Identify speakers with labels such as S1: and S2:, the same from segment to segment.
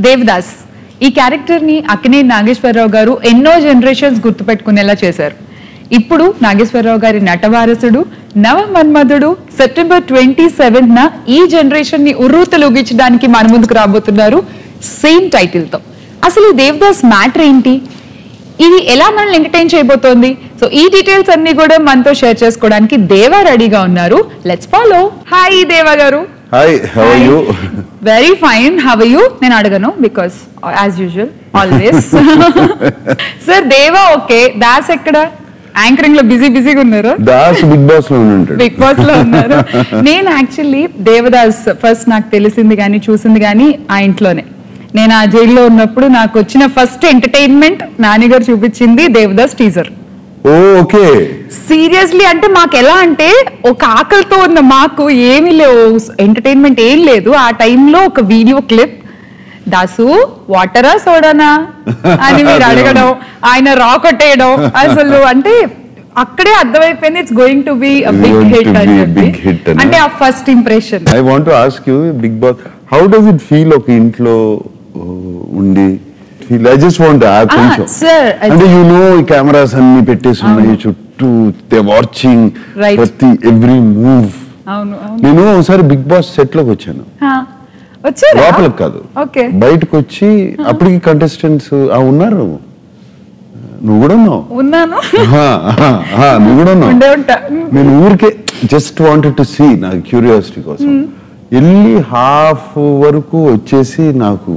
S1: దేవదాస్ ఈ క్యారెక్టర్ ని అక్కినే నాగేశ్వరరావు గారు ఎన్నో జనరేషన్స్ గుర్తుపెట్టుకునేలా చేశారు ఇప్పుడు నాగేశ్వరరావు గారి నటవారసుడు నవ మన్మధుడు సెప్టెంబర్ ట్వంటీ సెవెంత్ న ఈ జనరేషన్ ని ఉర్రూతలుగించడానికి మన ముందుకు రాబోతున్నారు సేమ్ టైటిల్ తో అసలు ఈ దేవదాస్ మ్యాటర్ ఏంటి ఇది ఎలా మనల్ని ఎంటర్టైన్ చేయబోతోంది సో ఈ డీటెయిల్స్ అన్ని కూడా మనతో షేర్ చేసుకోవడానికి దేవా రెడీగా ఉన్నారు లెట్స్ ఫాలో హాయ్ దేవా గారు
S2: hi how are you
S1: very fine how you నేను అడగను because as usual always sir Deva okay Das ఎక్కడ యాంకరింగ్ లో బిజీ బిజీగా ఉన్నారు
S2: దాస్ బిగ్ బాస్ లో ఉంటాడు
S1: బిగ్ బాస్ లో ఉన్నారు నేను యాక్చువల్లీ దేవదాస్ ఫస్ట్ నాకు తెలిసింది కానీ చూసింది కానీ ఆ ఇంట్లోనే నేను ఆ జైల్లో ఉన్నప్పుడు నాకు వచ్చిన ఫస్ట్ ఎంటర్టైన్మెంట్ నాన్నగారు చూపించింది Devadas teaser
S2: oh okay
S1: seriously అంటే మాకు ఎలా అంటే ఒక ఆకలితో ఉన్న మాకు ఏమీ లేవు ఎంటర్టైన్మెంట్ ఏం లేదు ఆ టైంలో ఒక వీడియో క్లిప్ దాసు వాటరా సోడానా అని మీరు అడగడం ఆయన రా కొట్టేయడం అసలు అంటే అక్కడే అర్థమైపోయింది it's going to be big
S2: Going to
S1: hit అని
S2: be a
S1: చెప్పి
S2: big hit అని.
S1: అంటే ఆ first impression
S2: I want ask you Bigg Boss how does it feel ఒక ఇంట్లో uh, ఉండి ఫీల్ ఐ జస్ట్ వాంట్ కొంచెం
S1: sir, I-
S2: అంటే యు నో ఈ కెమెరాస్ అన్ని పెట్టేసి ఉన్నాయి చుట్టూ దే వాచింగ్
S1: Right.
S2: ప్రతి ఎవ్రీ మూవ్
S1: అవును అవును
S2: నేను ఒకసారి బిగ్ బాస్ సెట్ లోకి వచ్చాను
S1: ఆ, వచ్చారా
S2: లోపలికి కాదు
S1: ఓకే
S2: బయటకు వచ్చి అప్పటికి కంటెస్టెంట్స్ ఉన్నారు నువ్వు కూడా ఉన్నావు
S1: ఉన్నాను
S2: ఆహా, ఆహా, ఆహా, నువ్వు కూడా ఉన్నావు
S1: ఉండే ఉంటా
S2: నేను ఊరికే జస్ట్ వాంటెడ్ టు సీ నాకు క్యూరియాసిటీ కోసం వెళ్ళి హాఫ్ వరకు వచ్చేసి నాకు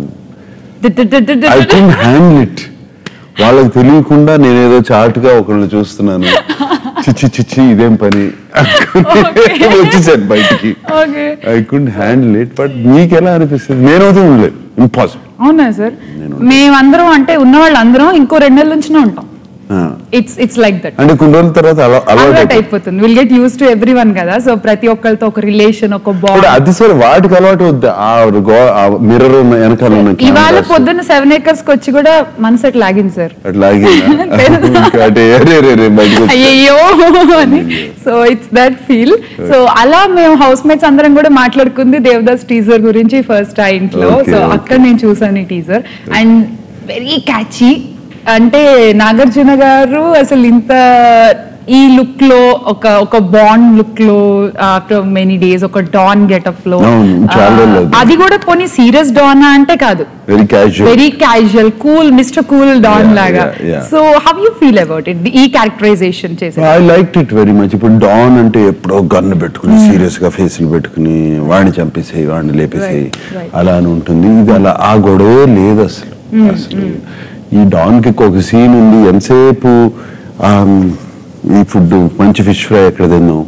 S2: ఐ కెన్ హ్యాండిల్ ఇట్ వాళ్ళకి తెలియకుండా నేనేదో చాటుగా ఒకళ్ళని చూస్తున్నాను చిచ్చి చిచ్చి ఇదేం పని వచ్చేసాను బయటికి
S1: okay
S2: I could handle it but మీకు ఎలా అనిపిస్తుంది నేనైతే ఉండలేదు ఇంపాసిబుల్
S1: అవునా సార్ మేమందరం అంటే ఉన్న వాళ్ళందరం ఇంకో రెండు నెలల నుంచినే ఉంటాం ఇట్స్ ఇట్స్ లైక్ దట్
S2: అంటే కొన్ని రోజుల తర్వాత అలా అలవాటు
S1: అలవాటు
S2: అయిపోతుంది.
S1: అయిపోతుంది will get use to everyone కదా సో ప్రతి ఒక్కరితో ఒక రిలేషన్ ఒక
S2: ఇప్పుడు
S1: బాండ్
S2: అది సరే వాటికి అలవాటు వద్దా ఆ మిర్రర్ ఉన్న వెనకాల ఉన్న
S1: ఇవాళ
S2: cameras.
S1: పొద్దున్న సెవెన్ ఏకర్స్ కి వచ్చి కూడా మనసు అట్లా లాగింది సార్
S2: అట్లాగే ఇంకా అంటే రే రే రే బయటకు వచ్చి-
S1: అయ్యయ్యో అని so it's that feel so అలా మేము హౌస్ మేట్స్ అందరం కూడా మాట్లాడుకుంది దేవదాస్ టీజర్ గురించి ఫస్ట్ ఆ ఇంట్లో
S2: Okay,
S1: సో
S2: okay.
S1: అక్కడ నేను చూసాను ఈ టీజర్ అండ్ వెరీ క్యాచీ అంటే నాగార్జున గారు అసలు ఇంత ఈ లుక్ లో ఒక ఒక బాండ్ లుక్ లో ఆఫ్టర్ మెనీ డేస్ ఒక డాన్ గెటప్ లో
S2: అవును, చాలా
S1: ఆ,
S2: రోజులు.
S1: అది కూడా పోనీ సీరియస్ డాన్ అంటే కాదు
S2: very casual
S1: very casual cool mister cool don
S2: Yeah,
S1: లాగా
S2: yeah, yeah.
S1: So how you feel about it ఈ క్యారెక్టరైజేషన్ చేసే
S2: I like it very much ఇప్పుడు డాన్ అంటే ఎప్పుడో గన్ను పెట్టుకుని సీరియస్ గా ఫేస్లు పెట్టుకుని వాడిని చంపేసేయి వాడిని లేపేసేయి
S1: Right, right.
S2: అలా అని ఉంటుంది ఇది అలా ఆ గొడవే లేదు అసలు అసలు ఈ డాన్ కి ఒక సీన్ ఉంది ఎంతసేపు ఆమ్, ఈ ఫుడ్ మంచి ఫిష్ ఫ్రై ఎక్కడ తిన్నాం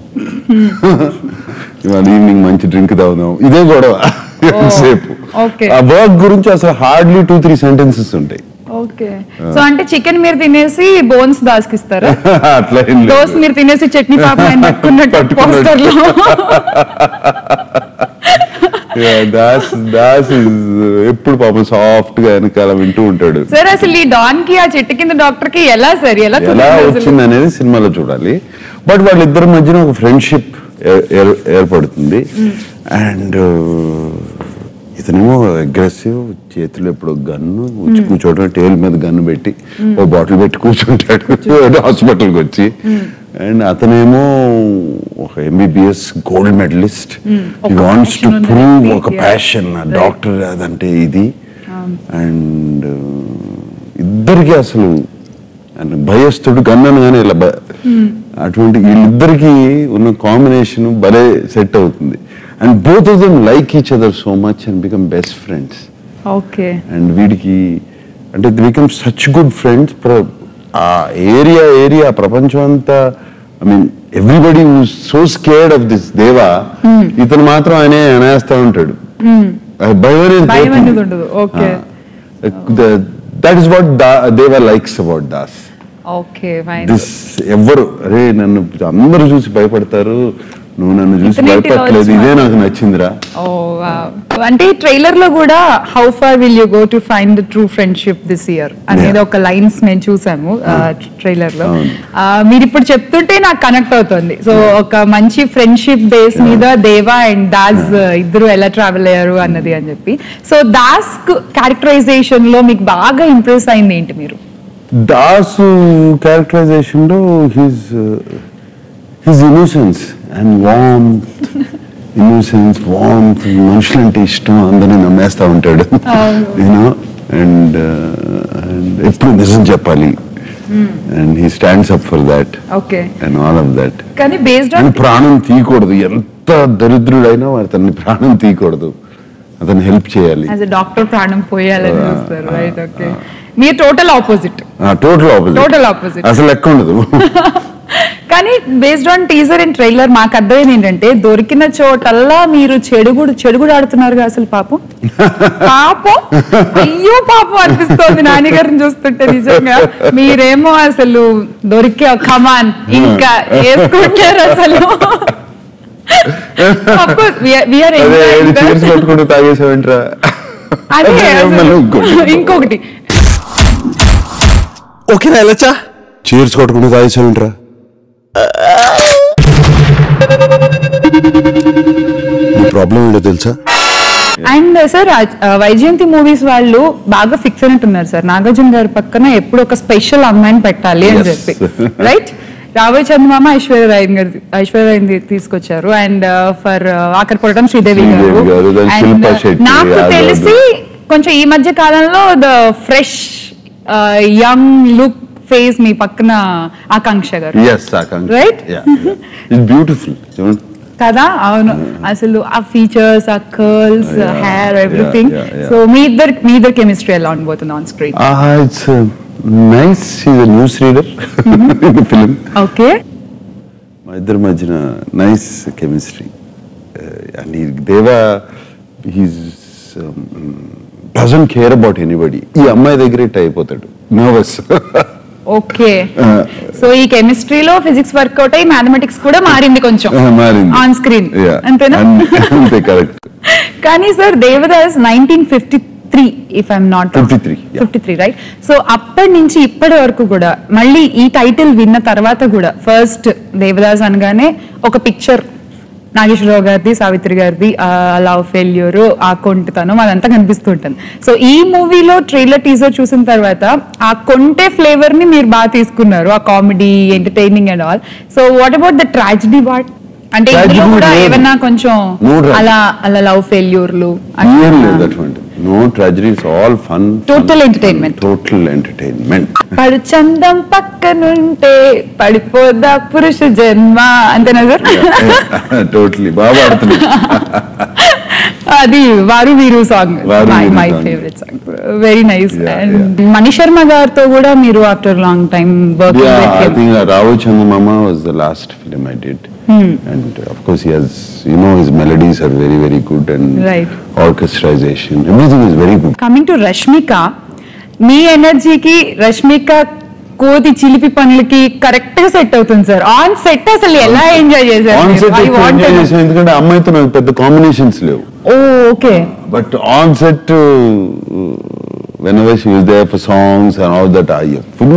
S2: ఇవాళ ఈవినింగ్ మంచి డ్రింక్ తాగుదాం ఇదే గొడవ ఎంతసేపు
S1: okay.
S2: ఆ వర్క్ గురించి అసలు హార్డ్లీ టూ త్రీ సెంటెన్సెస్ ఉంటాయి
S1: ఓకే సో అంటే చికెన్ మీరు తినేసి బోన్స్ దాస్కిస్తారా
S2: అట్లా ఏం లేదు.
S1: దోస్ మీరు తినేసి చట్నీ పాప ఆయన పట్టుకున్నట్టు
S2: పట్టుకున్నట్టు.
S1: పోస్టర్ లో
S2: Yeah, దాస్ దాస్ is, ఎప్పుడు పాపం సాఫ్ట్ గా వెనకాల వింటూ ఉంటాడు
S1: సార్ అసలు ఈ డాన్ కి ఆ చెట్టు కింద డాక్టర్ కి ఎలా సార్ ఎలా
S2: ఎలా
S1: కుదిరింది అసలు?
S2: వచ్చింది అనేది సినిమాలో చూడాలి బట్ వాళ్ళిద్దరి మధ్యన ఒక ఫ్రెండ్షిప్ ఏర్పడుతుంది అండ్ ఇతనేమో అగ్రెసివ్ చేతిలో ఎప్పుడు గన్ను వచ్చి కూర్చోవడం టేబుల్ మీద గన్ను పెట్టి ఓ బాటిల్ పెట్టి కూర్చుంటాడు హాస్పిటల్కి వచ్చి అండ్ అతనేమో ఒక ఎంబీబీఎస్ గోల్డ్ మెడలిస్ట్
S1: ఒక
S2: వాంట్స్ టు
S1: passion ఉంది.
S2: ప్రూవ్ ఒక
S1: Yeah.
S2: Passion
S1: Right.
S2: డాక్టర్ అదంటే ఇది అండ్ ఇద్దరికి అసలు and భయస్తుడు గన్నను కానీ ఇలా భ- అటువంటి వీళ్ళిద్దరికి ఉన్న కాంబినేషన్ భలే సెట్ అవుతుంది and both of them like each other so much and become best friends
S1: okay
S2: and వీడికి అంటే బికమ్ సచ్ గుడ్ ఫ్రెండ్స్ ఆ ఏరియా ఏరియా ప్రపంచం అంతా I mean everybody so scared of this Deva ఇతను మాత్రం ఆయనే అనేస్తా ఉంటాడు ఆ భయం అనేది
S1: భయం
S2: పోతుంది.
S1: అనేది ఉండదు. Okay.
S2: That is what Deva likes about Das
S1: okay fine
S2: this ఎవ్వరు అరే నన్ను అందరూ చూసి భయపడతారు నువ్వు నన్ను చూసి
S1: ఇతనేంటి
S2: భయపడలేదు
S1: ఇలా
S2: ఇదే నాకు నచ్చిందిరా
S1: ఓ అంటే ట్రైలర్ లో కూడా how far will you go to find the true friendship this year అనేది
S2: Yeah.
S1: ఒక లైన్స్ మేము చూసాము ట్రైలర్ లో
S2: అవును.
S1: ఆ, మీరు ఇప్పుడు చెప్తుంటే నాకు కనెక్ట్ అవుతుంది సో ఒక మంచి ఫ్రెండ్షిప్ బేస్ మీద దేవా అండ్ దాస్ ఇద్దరు ఎలా ట్రావెల్ అయ్యారు అన్నది అని చెప్పి సో దాస్ క్యారెక్టరైజేషన్ లో మీకు బాగా ఇంప్రెస్ అయింది ఏంటి మీరు
S2: దాసు క్యారెక్టరైజేషన్ లో his his innocence and warm innocence warm మనుషులంటే ఇష్టం అందరినీ నమ్మేస్తా ఉంటాడు యూనో అండ్ ఎప్పుడు నిజం చెప్పాలి and he stands up for that
S1: okay
S2: and all of that
S1: కానీ బేస్డ్ ఆన్
S2: అని ప్రాణం తీయకూడదు ఎంత దరిద్రుడైనా అతన్ని ప్రాణం తీయకూడదు అతన్ని హెల్ప్ చేయాలి
S1: యాజ్ అ డాక్టర్ ప్రాణం పోయాలని చూస్తారు రైట్ ఓకే మీరు total opposite
S2: total opposite
S1: Total opposite.
S2: అసలు లెక్క ఉండదు
S1: కానీ based on teaser and trailer మాకు అర్థమైంది ఏంటంటే దొరికిన చోటల్లా మీరు చెడుగుడు చెడుగుడు ఆడుతున్నారుగా అసలు పాపం పాపం అయ్యో పాపం అనిపిస్తోంది నాన్నగారిని చూస్తుంటే నిజంగా మీరేమో అసలు దొరికే కమాన్ ఇంకా వేసుకుంటారు అసలు Of course, we are- we are
S2: అదే
S1: enjoying that.
S2: చీర్స్ పట్టుకుంటూ తాగేసావేంట్రా
S1: అదే
S2: అదే
S1: అసలు
S2: మళ్ళీ ఇంకోటి.
S1: ఇంకొకటి
S3: ఓకేనా వెళ్ళొచ్చా
S2: చీర్స్ కొట్టుకుంటూ తాగేసావేంట్రా నీ ప్రాబ్లం ఏంటో తెలుసా
S1: అండ్ సార్ వైజయంతి మూవీస్ వాళ్ళు బాగా ఫిక్స్ అయినట్టున్నారు సార్ నాగార్జున గారి పక్కన ఎప్పుడు ఒక స్పెషల్ అమ్మాయిని పెట్టాలి అని
S2: Yes.
S1: చెప్పి రైట్ రాబోయే చందమామ ఐశ్వర్యరాయ్ గారు ఐశ్వర్యరాయ్ తీసుకొచ్చారు అండ్ ఫర్ ఆఖరి పొరటం శ్రీదేవి
S2: శ్రీదేవి
S1: గారు
S2: గారు, then
S1: And,
S2: Shilpa
S1: uh,
S2: Shetty,
S1: నాకు
S2: యాదవ్.
S1: తెలిసి కొంచెం ఈ మధ్య కాలంలో the fresh young look face మీ పక్కన Akanksha garu
S2: yes Akanksha
S1: Right?
S2: It's beautiful చూడండి
S1: కదా అవును అసలు ఆ ఫీచర్స్ ఆ curls
S2: Yeah,
S1: hair
S2: yeah,
S1: everything
S2: yeah, yeah.
S1: So మీ ఇద్దరు మీ ఇద్దరు కెమిస్ట్రీ ఎలా ఉండబోతుంది on screen
S2: it's nice is news reader in film
S1: okay
S2: మా ఇద్దరి మధ్యన nice chemistry and Deva he's doesn't care about anybody ఈ అమ్మాయి దగ్గర ఇట్ అయిపోతాడు నర్వస్
S1: ఓకే సో ఈ కెమిస్ట్రీలో ఫిజిక్స్ వర్కౌట్ అయ్యి మ్యాథమెటిక్స్ కూడా మారింది కొంచెం
S2: మారింది
S1: ఆన్ స్క్రీన్
S2: Yeah.
S1: అంతేనా
S2: అంతే కరెక్ట్
S1: కానీ sir Devdas nineteen fifty three if I'm not
S2: 53, yeah.
S1: Fifty three right so అప్పటి నుంచి ఇప్పటి వరకు కూడా మళ్ళీ ఈ టైటిల్ విన్న తర్వాత కూడా ఫస్ట్ దేవదాస్ అనగానే ఒక పిక్చర్ నాగేశ్వరరావు గారిది సావిత్రి గారిది లవ్ ఫెయిల్యూర్ ఆ కొంటతనం అదంతా కనిపిస్తుంటుంది సో ఈ మూవీలో ట్రైలర్ టీజర్ చూసిన తర్వాత ఆ కొంటే ఫ్లేవర్ ని మీరు బాగా తీసుకున్నారు ఆ comedy entertaining and all so what about the tragedy what అంటే ఇందులో
S2: Tragedy
S1: కూడా
S2: లేదు.
S1: ఏమన్నా కొంచెం
S2: No tragedy.
S1: అలా అలా లవ్ ఫెయిల్యూర్లు
S2: ఏం లేదు అటువంటి no tragedies all fun
S1: Total entertainment.
S2: Total entertainment
S1: పడు చందం పక్కనుంటే పడిపోదా పురుష జన్మ అంతేనా సార్
S2: టోటలీ బాగా ఆడుతున్నాడు
S1: అది వారు వీరు సాంగ్
S2: వారు
S1: మై
S2: వీరు
S1: my
S2: song.
S1: Favourite song very nice
S2: Yeah,
S1: and Mani Sharma గారితో కూడా మీరు after long time work
S2: Yeah, I think uh, Rao Chandamama was the last film I did. And uh, of course, he has, you know, his melodies are very, very good and
S1: Right.
S2: orchestration, everything is very good.
S1: Coming to Rashmika మీ ఎనర్జీకి రష్మిక కోతి చిలిపి పనులకి correct గా set అవుతుంది sir on set అసలు ఎలా enjoy
S2: on set
S1: చేశారు
S2: ఎంజాయ్ చేసాం ఎందుకంటే అమ్మాయితో నాకు పెద్ద కాంబినేషన్స్ లేవు
S1: oh okay
S2: but on set whenever she was there for songs and all that I full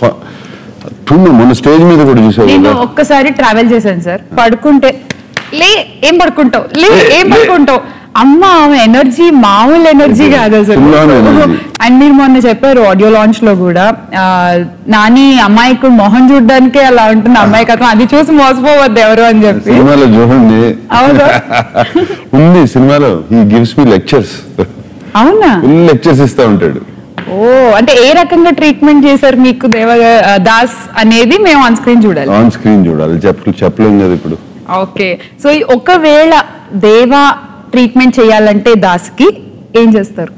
S2: full మొన్న స్టేజ్ మీద కూడా చూసావు
S1: నేను
S2: కదా
S1: ఒక్కసారి ట్రావెల్ చేశాను సార్ పడుకుంటే లే ఏం పడుకుంటావు లే
S2: లే,
S1: ఏం
S2: లే.
S1: పడుకుంటావు అమ్మ ఆమె ఎనర్జీ మామూలు ఎనర్జీ కాదు అసలు
S2: Full on energy.
S1: అండ్ మీరు మొన్న చెప్పారు ఆడియో లాంచ్ లో కూడా ఆ, నాని అమ్మాయికి మొహం చూడడానికే అలా ఉంటుంది అమ్మాయి కథ అది చూసి మోసపోవద్దు ఎవరు అని చెప్పి
S2: సినిమాలో చూడండి
S1: అవునా
S2: ఉంది సినిమాలో హీ గివ్స్ మీ లెక్చర్స్
S1: అవునా
S2: ఫుల్ లెక్చర్స్ ఇస్తా ఉంటాడు
S1: ఓ అంటే ఏ రకంగా ట్రీట్మెంట్ చేశారు మీకు దేవ ఆ, దాస్ అనేది మేము ఆన్ స్క్రీన్ చూడాలి
S2: ఆన్ స్క్రీన్ చూడాలి చెప్ప చెప్పలేం కదా ఇప్పుడు
S1: ఓకే సో ఈ ఒకవేళ దేవా ట్రీట్మెంట్ చేయాలంటే దాస్కి ఏం చేస్తారు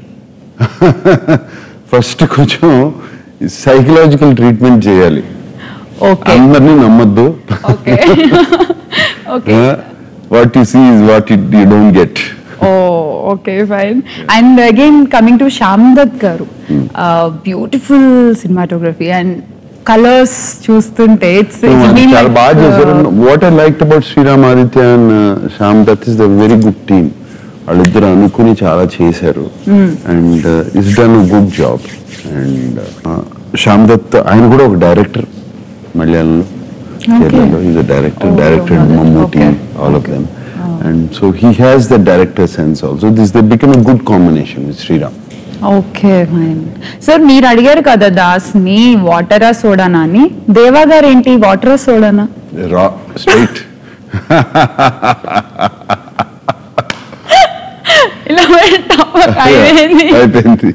S2: ఫస్ట్ కొంచెం సైకలాజికల్ ట్రీట్మెంట్ చేయాలి
S1: ఓకే
S2: అందరినీ నమ్మద్దు
S1: okay okay
S2: what you see is what you don't get
S1: oh okay fine and again coming to Shyam Dutt garu beautiful cinematography and colours చూస్తుంటే ఇట్స్
S2: చాలా బాగా చేశారు what I like about Sriram Aditya and Shyam Dutt is the very good team వాళ్ళిద్దరు అనుకుని చాలా చేశారు and is done good job and Shyam Dutt ఆయన కూడా ఒక డైరెక్టర్ మలయాళంలో కేరళలో is a director
S1: Oh,
S2: directed
S1: okay.
S2: Mammootty
S1: Okay.
S2: All of them and so he has the director sense also this the become a good combination with Sriram
S1: okay fine sir మీరు అడిగారు కదా దాస్ ని వాటరా సోడానా అని దేవా గారు ఏంటి వాటరా సోడానా
S2: రా స్ట్రైట్
S1: ఇలా పెట్టామా? అయిపోయింది
S2: అయిపోయింది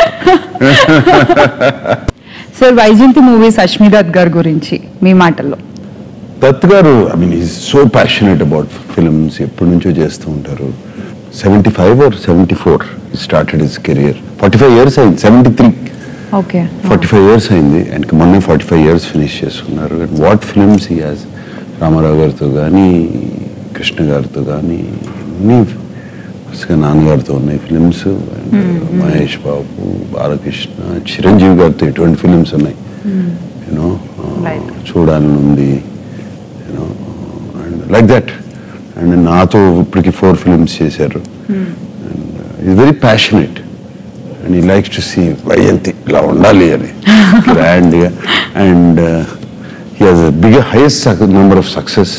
S1: సార్ వైజయంతి మూవీస్ అశ్మి దత్ గారి గురించి మీ మాటల్లో
S2: Dutt garu I mean is so passionate about films ఎప్పటి నుంచో చేస్తూ ఉంటారు seventy five or seventy four started his career forty five years అయింది seventy three
S1: okay
S2: forty five years అయింది అండ్ మొన్న ఫార్టీ ఫైవ్ ఇయర్స్ ఫినిష్ చేసుకున్నారు and what films he has Rama Rao గారితో కానీ కృష్ణ గారితో కానీ అన్ని వరుసగా నాన్నగారితో ఉన్నాయి ఫిలిమ్స్ మహేష్ బాబు బాలకృష్ణ చిరంజీవి గారితో ఎటువంటి ఫిలిమ్స్ ఉన్నాయి యూనో
S1: Right.
S2: చూడాలని ఉంది you know and like that and నాతో ఇప్పటికి ఫోర్ ఫిలిమ్స్ చేశారు and is very passionate and he likes to see Vyjayanthi ఇలా ఉండాలి అని గ్రాండ్గా and he has big highest number of success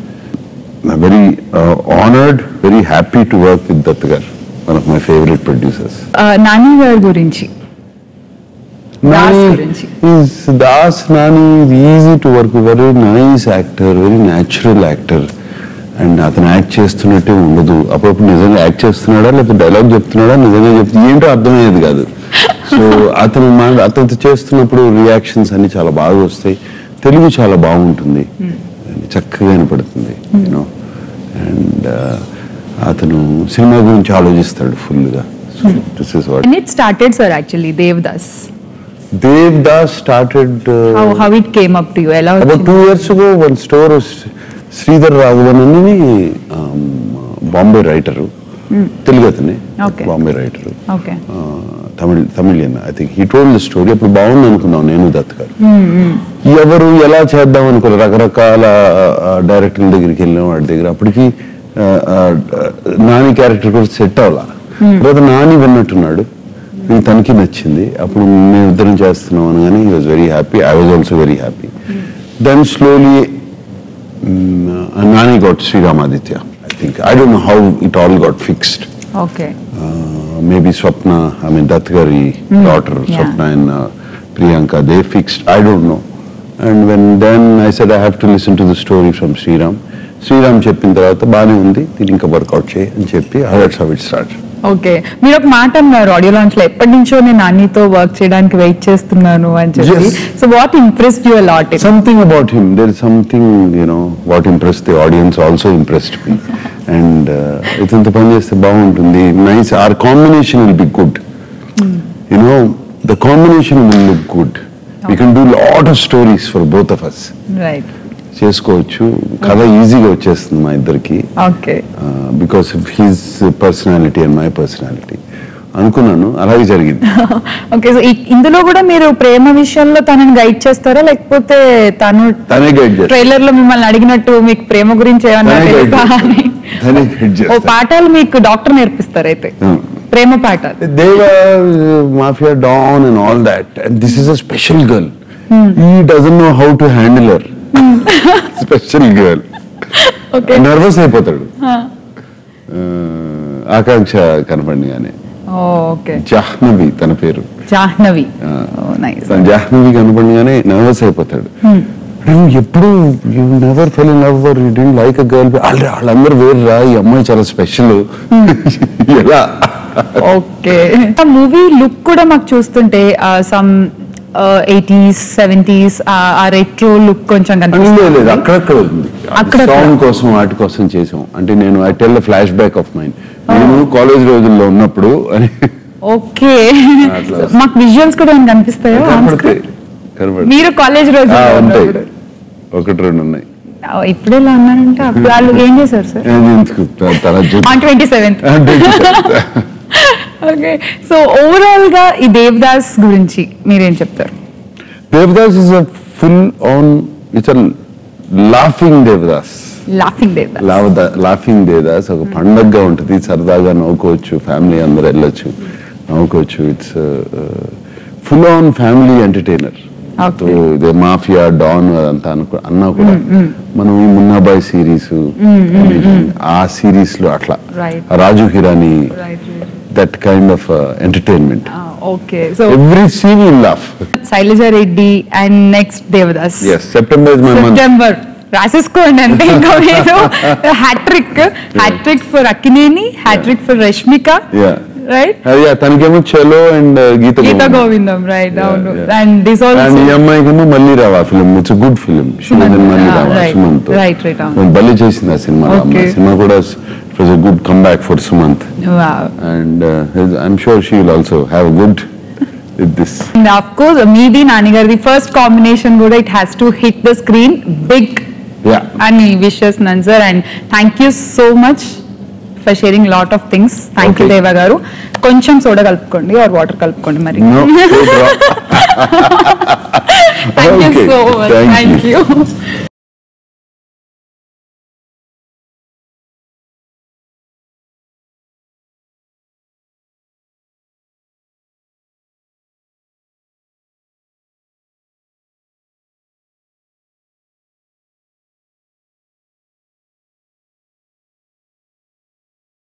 S2: very honoured very happy to work with Dutt garu one of my favourite producers
S1: Nani గారి గురించి దాస్ గురించి.
S2: Das Nani easy to work very nice actor very natural actor and అతను act చేస్తున్నట్టే ఉండదు అప్పుడప్పుడు నిజంగా act చేస్తున్నాడా లేకపోతే డైలాగ్ చెప్తున్నాడా నిజంగా చెప్తుంది ఏంటో అర్థమయ్యేది కాదు సో అతను మా అతనితో చేస్తున్నప్పుడు రియాక్షన్స్ అన్ని చాలా బాగా వస్తాయి తెలుగు చాలా బాగుంటుంది చక్కగా వినపడుతుంది యూనో అండ్ అతను సినిమా గురించి ఆలోచిస్తాడు ఫుల్గా this is what
S1: and it started sir actually Devdas
S2: Dev Das started uh,
S1: how how it came up to you ఎలా
S2: about
S1: వచ్చింది
S2: two years ago. One store was Sridhar Raghavan అని బాంబే రైటరు తెలుగు అతనే
S1: Okay.
S2: Bombay writer
S1: okay
S2: Tamil Tamilian I think he told the story అప్పుడు బాగుంది అనుకున్నాం నేను దత్ గారు ఎవరు ఎలా చేద్దాం అనుకున్నారు రకరకాల డైరెక్టర్ల దగ్గరికి వెళ్ళిన వాడి దగ్గర అప్పటికి ఆ, ఆ, నాని క్యారెక్టర్ కూడా సెట్ అవ్వాల తర్వాత నాని విన్నట్టున్నాడు ఇది తనకి నచ్చింది అప్పుడు మేము ఇద్దరం చేస్తున్నాం అనగానే he was very happy I was also very happy then slowly Nani got Sriram Aditya I think I don't know how it all got fixed
S1: okay
S2: maybe Swapna I mean Dutt గారి daughter
S1: yeah.
S2: Swapna and Priyanka they fixed I don't know and when then I said I have to listen to the story from Sriram Sriram చెప్పిన తర్వాత బాగానే ఉంది దీన్ని ఇంకా work out చేయి అని చెప్పి that's how it start
S1: okay మీరు ఒక మాట అన్నారు ఆడియో లాంచ్ లో ఎప్పటి నుంచో నేను నానితో వర్క్ చేయడానికి వెయిట్ చేస్తున్నాను అని చెప్పి
S2: Yes.
S1: So what impressed you lot
S2: something about him there is something you know what impress the audience also impressed me and ఇతనితో పని చేస్తే బాగుంటుంది nice or combination will be good you know the combination will look good we can do lot of stories for both of us
S1: right
S2: చేసుకోవచ్చు కథ ఈజీగా వచ్చేస్తుంది మా ఇద్దరికి
S1: ఓకే
S2: because of his personality and my personality అనుకున్నాను అలాగే జరిగింది
S1: ఓకే సో ఇందులో కూడా మీరు ప్రేమ విషయంలో తనని గైడ్ చేస్తారా లేకపోతే తను
S2: తనే గైడ్ చేస్తాను
S1: ట్రైలర్ లో మిమ్మల్ని అడిగినట్టు మీకు ప్రేమ గురించి ఏమన్నా
S2: తనే guide
S1: తెలుసా అని
S2: చేస్తాను. తనే guide
S1: ఓ
S2: చేస్తాను.
S1: పాఠాలు మీకు డాక్టర్ నేర్పిస్తారు అయితే
S2: Hmm.
S1: ప్రేమ పాఠాలు
S2: they were uh, mafia don and all that and this is a special girl he doesn't know how to handle her special girl
S1: okay
S2: nervous అయిపోతాడు Uh, ఆకాంక్ష కనపడిగానే
S1: ఓకే
S2: జాహ్నవి తన పేరు
S1: జాహ్నవి నైస్
S2: తన జాహ్నవి కనపడిగానే నర్వస్ అయిపోతాడు నువ్వు ఎప్పుడు you never fell in love you didn't like a girl వాళ్ళందరూ వేరు రా ఈ అమ్మాయి చాలా స్పెషల్ ఎలా
S1: ఓకే ఆ మూవీ లుక్ కూడా మాకు చూస్తుంటే సమ్ ఎయిటీస్ సెవెంటీస్ ఆ రెట్రో లుక్ కొంచెం
S2: లేదు లేదు
S1: కనిపిస్తుంది
S2: అక్కడక్కడ ఉంది
S1: అక్కడక్కడ.
S2: సాంగ్ కోసం వాటి కోసం చేసాం అంటే నేను I tell flashback of mind నేను కాలేజ్ రోజుల్లో ఉన్నప్పుడు అని
S1: ఓకే
S2: అట్లా.
S1: మాకు విజువల్స్ కూడా ఏమైనా కనిపిస్తాయో on
S2: కనపడతాయి
S1: screen?
S2: కనపడతాయి
S1: మీరు కాలేజ్ రోజు
S2: ఆ, ఉంటాయి ఒకటి రెండు ఉన్నాయి
S1: ఇప్పుడు ఎలా అన్నారంటే అప్పుడు వాళ్ళు ఏం చేశారు సార్
S2: అది ఎందుకు త- తన జు-
S1: ఆన్ ట్వంటీ సెవెంత్
S2: అంటే
S1: ఓకే సో ఓవరాల్ గా ఈ దేవదాస్ గురించి మీరేం చెప్తారు
S2: Devdas is a full on it's a laughing Devdas
S1: laughing Devdas
S2: లావద లాఫింగ్ దేదాస్ ఒక పండగగా ఉంటుంది సరదాగా నవ్వుకోవచ్చు ఫ్యామిలీ అందరు వెళ్ళొచ్చు నవ్వుకోవచ్చు it's full on family entertainer
S1: Okay.
S2: ఇదే మాఫియా డాన్ అదంతా అనుకో అన్నా కూడా మనం ఈ మున్నాబాయ్ సిరీస్ ఆ సిరీస్ లో అట్లా
S1: Right.
S2: Raju Hirani
S1: right
S2: that kind of entertainment
S1: okay so
S2: every scene in laugh
S1: Sailaja Reddy and next Devdas
S2: is September is my month
S1: September రాసేసుకోండి అంటే ఇంకా మీరు hat-trick hat-trick for Akkineni hat-trick for Rashmika
S2: Yeah.
S1: Right
S2: అదే తనకేమో చలో అండ్ గీత
S1: గీత
S2: గోవిందం.
S1: గోవిందం రైట్ అవును
S2: yeah.
S1: And this
S2: and
S1: also
S2: ఈ అమ్మాయికేమో Malli Raava film it's good film
S1: Sumanth.
S2: Malli
S1: Ah,
S2: రావా
S1: right.
S2: సుమంత్
S1: Right, right, అవును.
S2: నేను బలి చేసింది ఆ సినిమా
S1: Okay.
S2: సినిమా కూడా it was a good comeback for Sumanth and I'm sure she will also have good with this
S1: and of course మీది నాన్నగారిది ఫస్ట్ కాంబినేషన్ కూడా it has to hit the screen big
S2: యా
S1: అని విషెస్ నన్ sir and thank you so much for sharing lot of things thank you
S2: Okay.
S1: Deva గారు కొంచెం soda కలుపుకోండి ఆర్ వాటర్ కలుపుకోండి మరి
S2: No,
S1: thank you
S2: Okay,
S1: so much
S2: thank
S1: thank you